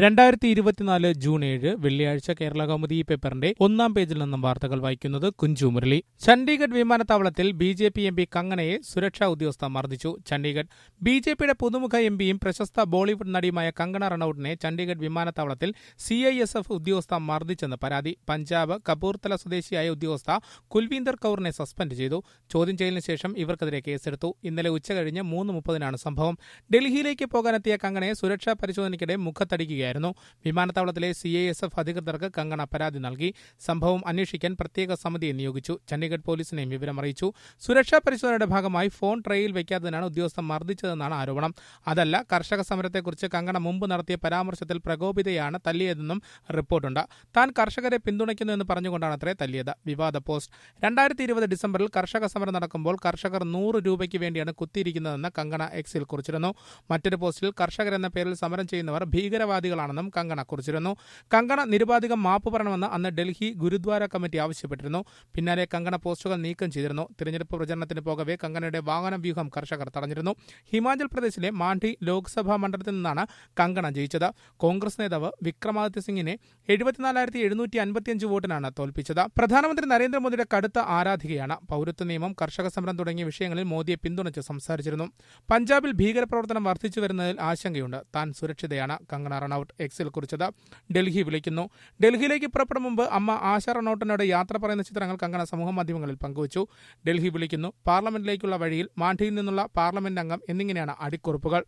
രണ്ടായിരത്തി ഇരുപത്തിനാല് ജൂൺ ഏഴ് വെള്ളിയാഴ്ച കേരള കൗമുദി പേപ്പറിന്റെ ഒന്നാം പേജിൽ നിന്നും വാർത്തകൾ വായിക്കുന്നത് കുഞ്ചു മുരളി ചണ്ഡീഗഡ് വിമാനത്താവളത്തിൽ B J P M P കങ്ങണയെ സുരക്ഷാ ഉദ്യോഗസ്ഥ മർദ്ദിച്ചു ചണ്ഡീഗഡ് ബി ജെ പിയുടെ പുതുമുഖ എം പിയും പ്രശസ്ത ബോളിവുഡ് നടിയുമായ കങ്കണ റണൌട്ടിനെ ചണ്ഡീഗഡ് വിമാനത്താവളത്തിൽ സി ഐ എസ് എഫ് ഉദ്യോഗസ്ഥ മർദ്ദിച്ചെന്ന് പരാതി പഞ്ചാബ് കപൂർത്തല സ്വദേശിയായ ഉദ്യോഗസ്ഥ കുൽവീന്ദർ കൌറിനെ സസ്പെൻഡ് ചെയ്തു ചോദ്യം ചെയ്യലിന് ശേഷം ഇവർക്കെതിരെ കേസെടുത്തു ഇന്നലെ ഉച്ചകഴിഞ്ഞ് മൂന്ന് മുപ്പതിനാണ് സംഭവം ഡൽഹിയിലേക്ക് പോകാനെത്തിയ കങ്കണയെ സുരക്ഷാ പരിശോധനയ്ക്കിടെ മുഖത്തടിക്കുകയായിരുന്നു വിമാനത്താവളത്തിലെ സി ഐ എസ് എഫ് അധികൃതർക്ക് കങ്കണ പരാതി നൽകി സംഭവം അന്വേഷിക്കാൻ പ്രത്യേക സമിതിയെ നിയോഗിച്ചു ചണ്ഡീഗഡ് പോലീസിനെയും വിവരം അറിയിച്ചു സുരക്ഷാ പരിശോധനയുടെ ഭാഗമായി ഫോൺ ട്രേയിൽ വയ്ക്കാത്തതിനാണ് ഉദ്യോഗസ്ഥർ മർദ്ദിച്ചതെന്നാണ് ആരോപണം അതല്ല കർഷക സമരത്തെക്കുറിച്ച് കങ്കണ മുമ്പ് നടത്തിയ പരാമർശത്തിൽ പ്രകോപിതയാണ് തല്ലിയതെന്നും റിപ്പോർട്ടുണ്ട് താൻ കർഷകരെ പിന്തുണയ്ക്കുന്നുവെന്ന് പറഞ്ഞുകൊണ്ടാണ് അത്രേ തല്ലിയത് വിവാദ പോസ്റ്റ് രണ്ടായിരത്തി ഇരുപത് ഡിസംബറിൽ കർഷക സമരം നടക്കുമ്പോൾ കർഷകർ നൂറ് രൂപയ്ക്ക് വേണ്ടിയാണ് കുത്തിയിരിക്കുന്നതെന്ന് കങ്കണ എക്സിൽ കുറിച്ചിരുന്നു മറ്റൊരു പോസ്റ്റിൽ കർഷകരെന്ന പേരിൽ സമരം ചെയ്യുന്നവർ ഭീകരവാദികളാണെന്നും കങ്കണ കുറിച്ചിരുന്നു കങ്കണ നിരുപാധികം മാപ്പ് പറയണമെന്ന് അന്ന് ഡൽഹി ഗുരുദ്വാര കമ്മിറ്റി ആവശ്യപ്പെട്ടിരുന്നു പിന്നാലെ കങ്കണ പോസ്റ്റുകൾ നീക്കം ചെയ്തിരുന്നു തിരഞ്ഞെടുപ്പ് പ്രചരണത്തിന് പോകവെ കങ്കണയുടെ വാഹന വ്യൂഹം കർഷകർ തടഞ്ഞിരുന്നു ഹിമാചൽ പ്രദേശിലെ മാണ്ഡി ലോക്സഭാ മണ്ഡലത്തിൽ നിന്നാണ് കങ്കണ ജയിച്ചത് കോൺഗ്രസ് നേതാവ് വിക്രമാദിത്യ സിംഗിനെ എഴുപത്തിനാലായിരത്തി എഴുന്നൂറ്റി അൻപത്തിയഞ്ച് വോട്ടിനാണ് തോൽപ്പിച്ചത് പ്രധാനമന്ത്രി നരേന്ദ്രമോദിയുടെ കടുത്ത ആരാധികയാണ് പൌരത്വ നിയമം കർഷക സമരം തുടങ്ങിയ വിഷയങ്ങളിൽ മോദിയെ പിന്തുണച്ച് സംസാരിച്ചിരുന്നു പഞ്ചാബിൽ ഭീകരപ്രവർത്തനം വർദ്ധിച്ചു വരുന്നതിൽ ആശങ്കയുണ്ട് താൻ സുരക്ഷിതയാണ് കങ്കണ റണൌട്ട് എക്സിൽ കുറിച്ചത് ഡൽഹി വിളിക്കുന്നു ഡൽഹിയിലേക്ക് പുറപ്പെടും മുമ്പ് അമ്മ ആശ റണൌട്ടിനോട് യാത്ര പറയുന്ന ചിത്രങ്ങൾ കങ്കണ സമൂഹ മാധ്യമങ്ങളിൽ പങ്കുവച്ചു ഡൽഹി വിളിക്കുന്നു പാർലമെന്റിലേക്കുള്ള വഴിയിൽ മാണ്ഡിയിൽ നിന്നുള്ള പാർലമെന്റ് അംഗം എന്നിങ്ങനെയാണ് അടിക്കുറിപ്പുകൾ